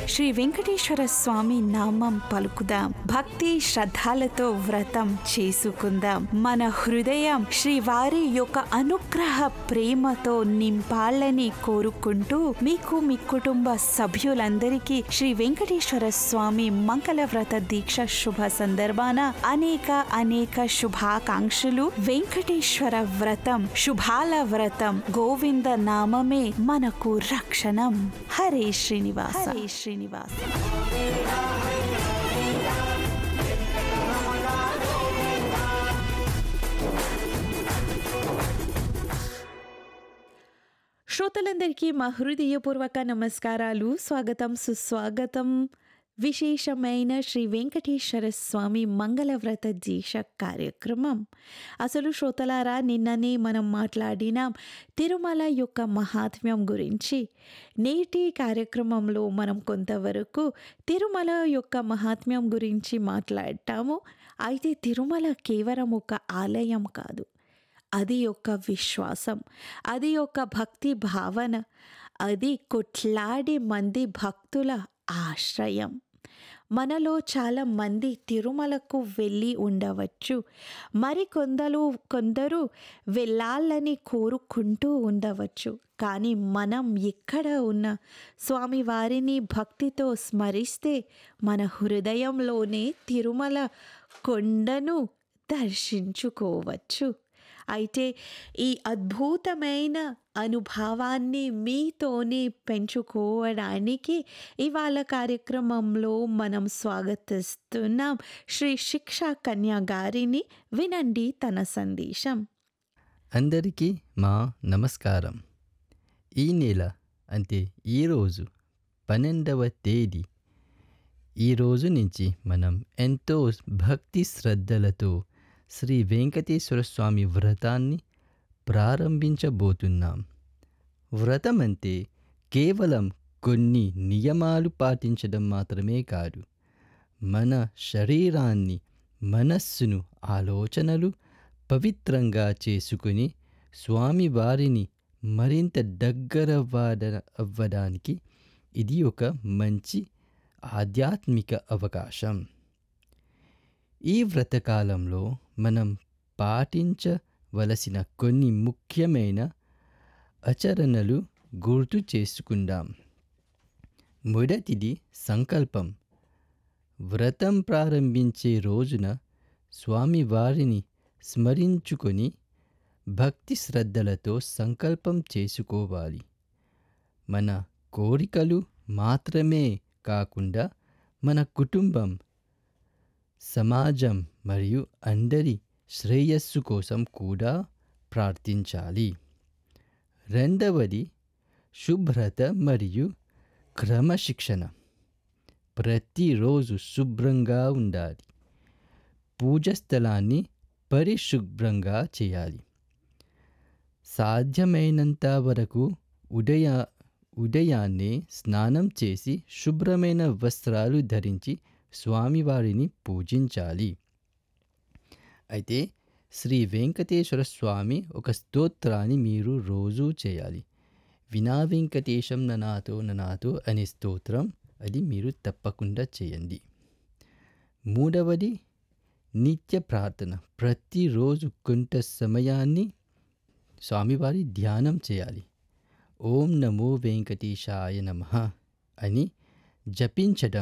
శ్రీ వెంకటేశ్వర స్వామి నామం పలుకుదాం భక్తి శ్రద్ధలతో వ్రతం చేసుకుందాం మన హృదయం శ్రీవారి యొక్క అనుగ్రహ ప్రేమతో నింపాలని కోరుకుంటూ మీకు మీ కుటుంబ సభ్యులందరికీ శ్రీ వెంకటేశ్వర స్వామి మంగళ వ్రత దీక్ష శుభ సందర్భాన అనేక అనేక శుభాకాంక్షలు వెంకటేశ్వర వ్రతం శుభాల వ్రతం గోవింద నామమే మనకు రక్షణం హరే శ్రీనివాస హరే శ్రీనివాస శ్రోతలందరికీ మా హృదయపూర్వక నమస్కారాలు స్వాగతం సుస్వాగతం విశేషమైన శ్రీ వెంకటేశ్వర స్వామి మంగళవ్రత దీక్ష కార్యక్రమం అసలు శ్రోతలారా నిన్ననే మనం మాట్లాడినాం తిరుమల యొక్క మహాత్మ్యం గురించి నేటి కార్యక్రమంలో మనం కొంతవరకు తిరుమల యొక్క మహాత్మ్యం గురించి మాట్లాడతాము అయితే తిరుమల కేవలం ఒక ఆలయం కాదు అది ఒక విశ్వాసం అది ఒక భక్తి భావన అది కొట్లాడి మంది భక్తుల ఆశ్రయం మనలో చాలా మంది తిరుమలకు వెళ్ళి ఉండవచ్చు మరి కొందరు కొందరు వెళ్ళాలని కోరుకుంటూ ఉండవచ్చు కానీ మనం ఎక్కడ ఉన్న స్వామివారిని భక్తితో స్మరిస్తే మన హృదయంలోనే తిరుమల కొండను దర్శించుకోవచ్చు అయితే ఈ అద్భుతమైన అనుభవాన్ని మీతోనే పెంచుకోవడానికి ఇవాళ కార్యక్రమంలో మనం స్వాగతిస్తున్నాం శ్రీ శిక్ష కన్యా గారిని వినండి తన సందేశం అందరికీ మా నమస్కారం ఈ నెల అంటే ఈరోజు పన్నెండవ తేదీ ఈ రోజు నుంచి మనం ఎంతో భక్తి శ్రద్ధలతో శ్రీ వెంకటేశ్వర స్వామి వ్రతాన్ని ప్రారంభించబోతున్నాం వ్రతం అంటే కేవలం కొన్ని నియమాలు పాటించడం మాత్రమే కాదు మన శరీరాన్ని మనస్సును ఆలోచనలు పవిత్రంగా చేసుకుని స్వామివారిని మరింత దగ్గరవ్వడ అవ్వడానికి ఇది ఒక మంచి ఆధ్యాత్మిక అవకాశం ఈ వ్రతకాలంలో మనం పాటించవలసిన కొన్ని ముఖ్యమైన ఆచరణలు గుర్తు చేసుకుందాం మొదటిది సంకల్పం వ్రతం ప్రారంభించే రోజున స్వామివారిని స్మరించుకొని భక్తి శ్రద్ధలతో సంకల్పం చేసుకోవాలి మన కోరికలు మాత్రమే కాకుండా మన కుటుంబం సమాజం మరియు అందరి శ్రేయస్సు కోసం కూడా ప్రార్థించాలి రెండవది శుభ్రత మరియు క్రమశిక్షణ ప్రతిరోజు శుభ్రంగా ఉండాలి పూజ స్థలాన్ని పరిశుభ్రంగా చేయాలి సాధ్యమైనంత వరకు ఉదయ ఉదయాన్నే స్నానం చేసి శుభ్రమైన వస్త్రాలు ధరించి స్వామివారిని పూజించాలి అయితే శ్రీ వెంకటేశ్వర స్వామి ఒక స్తోత్రాన్ని మీరు రోజూ చేయాలి వినా వెంకటేశం ననాతో ననాతో అనే స్తోత్రం అది మీరు తప్పకుండా చేయండి మూడవది నిత్య ప్రార్థన ప్రతిరోజు కొంత సమయాన్ని స్వామివారి ధ్యానం చేయాలి ఓం నమో వెంకటేశాయ నమ అని జపించడం